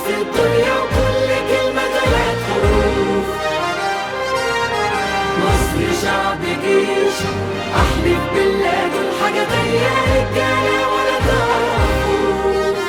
في الدنيا وكل كلمة تلات حروف مصر شعب جيش أحلف بالله دول حاجة تانية رجالة ولا تعرفوش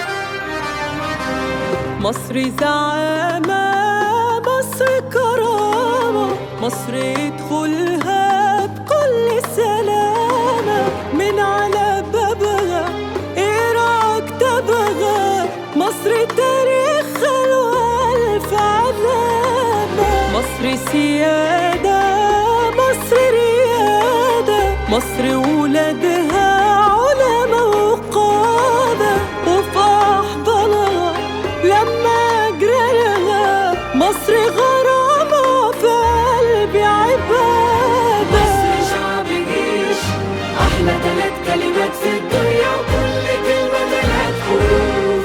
مصر زعامة مصر كرامة مصر يدخلها بكل سلامة من على بابها إيراك تبغى مصر تاريخها الألف علامة مصر سيادة مصر ريادة مصر ولادها علماء وقادة وفي أحضانها لما أجرى لها مصر غرامة في قلبي عبادة مصر شعب جيش أحلى تلات كلمات في الدنيا وكل كلمة تلات حروف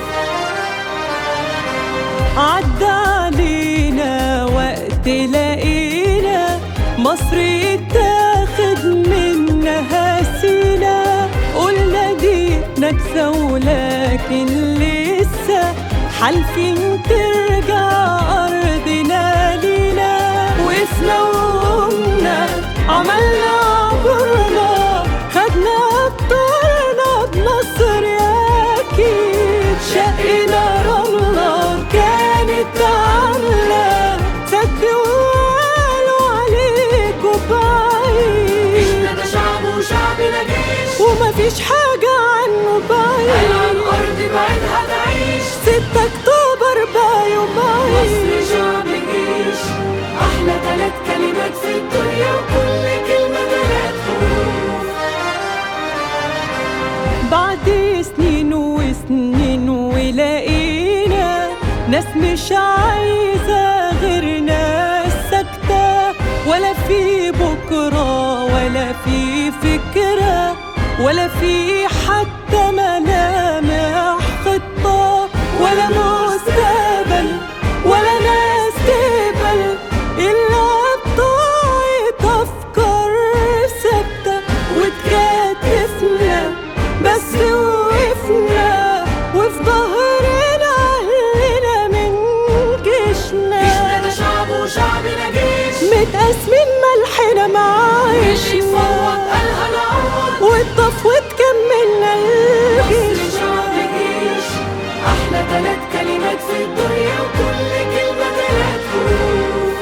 عدى علينا وقت لقينا مصر يتاخد منها سينا قلنا دي نكسة ولكن لسه حالفين ترجع أرضنا لينا وقفنا وقمنا عملنا عبرنا خدنا أبطالنا بنصر أكيد شقنا رملة كانت عاملة سد وقالوا عليكوا بعيد إحنا ده شعب وشعبنا جيش ومفيش حاجة عنه قال عن بعيد أرض بعيد هتعيش ستة أكتوبر بايو بعيد مصر شعب جيش أحلى تلات كلمات في الدنيا وكل كلمة تلات حروف بعد سنين وسنين ولقينا ناس مش عايزة غير ناس ساكتة ولا في بكرة ولا في فكرة ولا في حتى ملامح خطة ولا مستقبل ولا ناس تقبل إلا بطاقة أفكار ثابتة وتكاتفنا بس وقفنا وفي ظهرنا أهلنا من إحنا جيشنا ده شعب وشعبنا جيش متقاسمين ملحنا مع اللي عيشنا يفوض قالها نعوض والطف وتكملنا الجيش مصر شعب جيش أحلى تلات كلمات في الدنيا وكل كلمة تلات حروف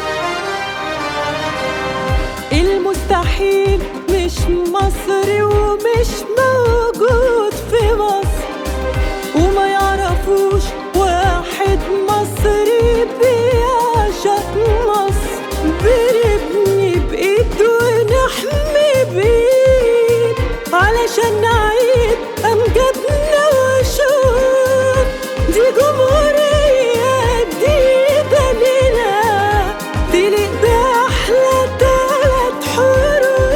المستحيل مش مصري ومش موجود في مصر وما يعرفوش واحد مصري بيعشق مصر بنبني بإيد ونحمي بإيد علشان نعيد أمجادنا وشوف دي جمهورية جديدة لنا تليق بأحلى تلات حروف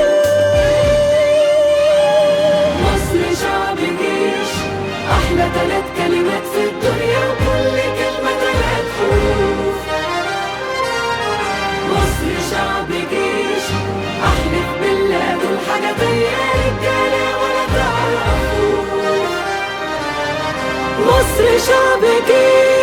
مصر شعب جيش أحلى تلات كلمات في الدنيا وكل كلمة تلات حروف مصر شعب جيش أحلف بالله دول حاجة تانية رجالة ولا تعرفوش مصر شعب جيش